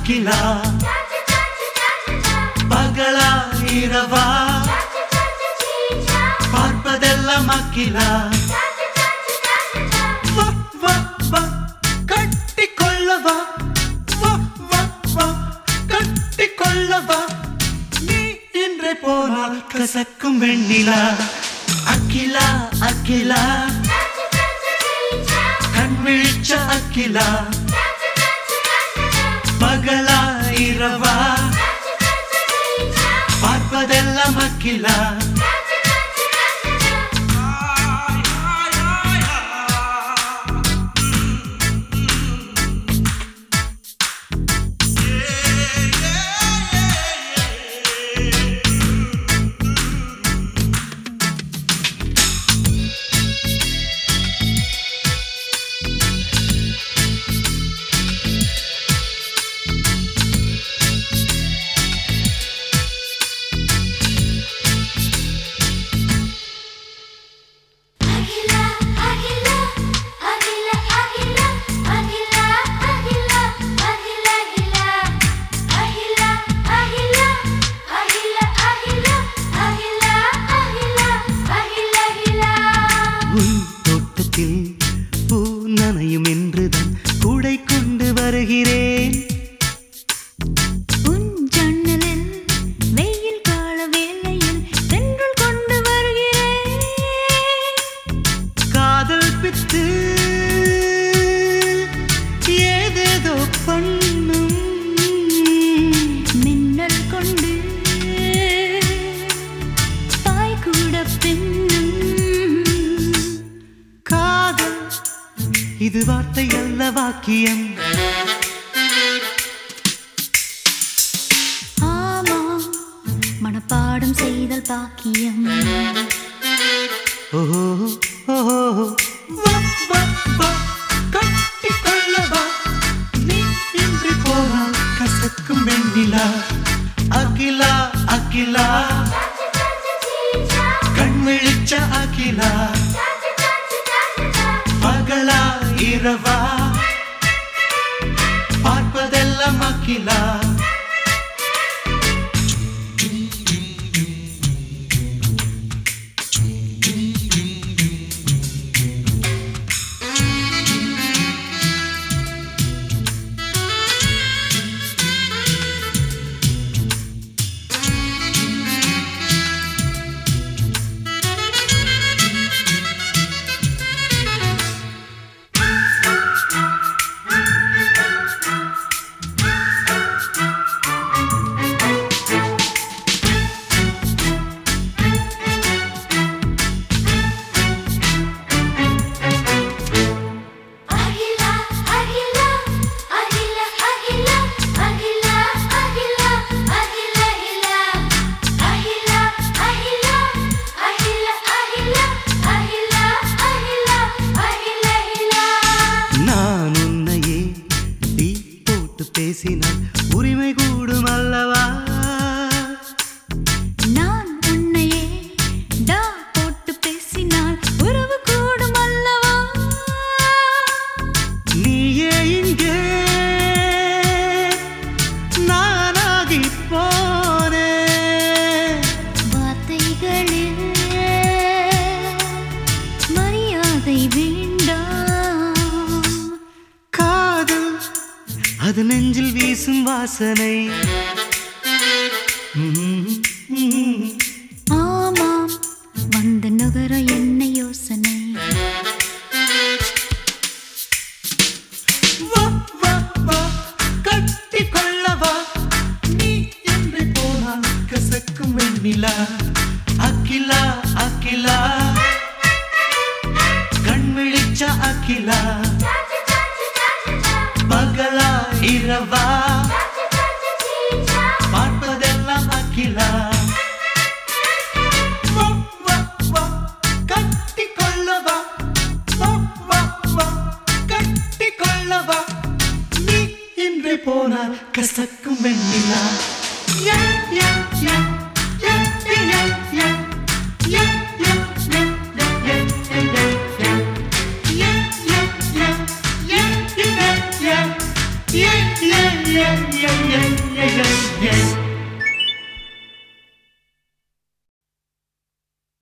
அகிலா பகலா இரவா பார்ப்பதெல்லாம் அகிலா வா வா வா கட்டி கொள்ளவா வா வா வா கட்டி கொள்ளவா நீ இன்றே போனால் கசக்கும் வெண்ணிலா அகிலா அகிலா கண் விழிச்ச அகிலா பகலா இரவா பார்ப்பதெல்லாம் அகிலா அகிலா அகிலா அகிலா அகிலா அகிலா அகிலா அகிலா அகிலா அகிலா அகிலா அகிலா அகிலா அகிலா அகிலா அகிலா அகிலா உன் தோட்டத்தில் பூ நனையும் என்றுதான் கூடை கொண்டு வருகிறேன் உன் ஜன்னலில் வெயில் கால வேளையில் தென்றல் கொண்டு வருகிறேன் காதல் பித்து ஏதேதோ பண்ணும் மின்னல் கொண்டு பாய் கூட பின்னும் காதல் இது வார்த்தை அல்ல வாக்கியம் ஆமாம் மனப்பாடம் செய்தல் பாக்கியம் ஓஹோ ஓஹோ வா வா வா கட்டிக் கொள்ளவா நீ இன்றி போனால் கசக்கும் வெண்ணிலா அகிலா அகிலா கண் விழிச்ச அகிலா பகலா இரவா பார்ப்பதெல்லாம் அகிலா அகிலா அகிலா அகிலா அகிலா அகிலா அகிலா அகிலா அகிலா அகிலா அகிலா அகிலா அகிலா அகிலா அகிலா அகிலா அகிலா நான் உன்னையே டீ போட்டு பேசினால் உரிமை கூடும் அல்லவா நான் உன்னையே டா போட்டு பேசினால் உறவு கூடும் அல்லவா நீயே இங்கே நானாகி போனே வார்த்தைகளில் மரியாதை வேண்டாம் காதல் அது நெஞ்சில் வீசும் வாசனை ம்ம், ம்ம். ஆமாம் வந்த நுகர என்ன யோசனை வா வா வா கட்டிக் கொள்ளவா நீ என்று போனால் கசக்கும் வெண்ணிலா அகிலா அகிலா கண் விழிச்ச அகிலா பகலா இரவா பார்ப்பதெல்லாம் அகிலா வா வா வா கட்டிக் கொள்ளவா வா வா வா கட்டிக் கொள்ளவா நீ இன்று போனால் கசக்கும்